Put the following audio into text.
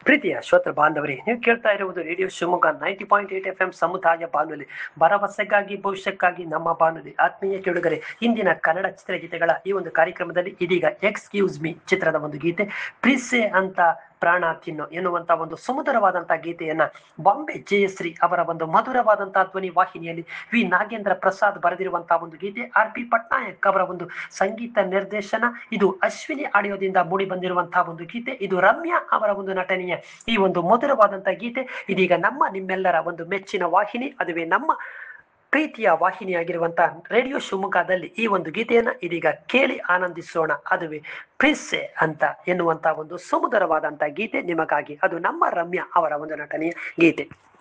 ಪ್ರೀತಿಯ ಶ್ರೋತೃ ಬಾಂಧವರೇ ನೀವು ಕೇಳ್ತಾ ಇರುವುದು radio Shivamogga ninety point eight F M ಸಮುದಾಯ ಬಾನುಲಿ ಭರವಸೆಗಾಗಿ ಭವಿಷ್ಯಕ್ಕಾಗಿ ನಮ್ಮ ಬಾನುಲಿ ಆತ್ಮೀಯ ಕೇಳುಗರೆ ಇಂದಿನ ಕನ್ನಡ ಚಿತ್ರಗೀತೆಗಳ ಈ ಒಂದು ಕಾರ್ಯಕ್ರಮದಲ್ಲಿ ಇದೀಗ ಎಕ್ಸ್ಕ್ಯೂಸ್ ಮಿ ಚಿತ್ರದ ಒಂದು ಗೀತೆ ಪ್ರಿಸೆ ಅಂತ ಪ್ರಾಣ ತಿನ್ನು ಎನ್ನುವಂತ ಒಂದು ಸುಮಧುರವಾದಂತಹ ಗೀತೆಯನ್ನ ಬಾಂಬೆ ಜಯಶ್ರೀ ಅವರ ಒಂದು ಮಧುರವಾದಂತಹ ಧ್ವನಿ ವಾಹಿನಿಯಲ್ಲಿ ವಿ ನಾಗೇಂದ್ರ ಪ್ರಸಾದ್ ಬರೆದಿರುವಂತಹ ಒಂದು ಗೀತೆ ಆರ್ ಪಿ ಪಟ್ನಾಯಕ್ ಅವರ ಒಂದು ಸಂಗೀತ ನಿರ್ದೇಶನ ಇದು ಅಶ್ವಿನಿ ಆಡಿಯೋದಿಂದ ಮೂಡಿ ಬಂದಿರುವಂತಹ ಒಂದು ಗೀತೆ ಇದು ರಮ್ಯಾ ಅವರ ಒಂದು ನಟನೆಯ ಈ ಒಂದು ಮಧುರವಾದಂತಹ ಗೀತೆ ಇದೀಗ ನಮ್ಮ ನಿಮ್ಮೆಲ್ಲರ ಒಂದು ಮೆಚ್ಚಿನ ವಾಹಿನಿ ಅದುವೇ ನಮ್ಮ ಪ್ರೀತಿಯ ವಾಹಿನಿಯಾಗಿರುವಂತಹ ರೇಡಿಯೋ ಶಿವಮೊಗ್ಗದಲ್ಲಿ ಈ ಒಂದು ಗೀತೆಯನ್ನ ಇದೀಗ ಕೇಳಿ ಆನಂದಿಸೋಣ ಅದುವೇ ಪ್ರಿಸ್ಸೆ ಅಂತ ಎನ್ನುವಂತಹ ಒಂದು ಸುಮಧುರವಾದಂತಹ ಗೀತೆ ನಿಮಗಾಗಿ ಅದು ನಮ್ಮ ರಮ್ಯಾ ಅವರ ಒಂದು ನಟನೆಯ ಗೀತೆ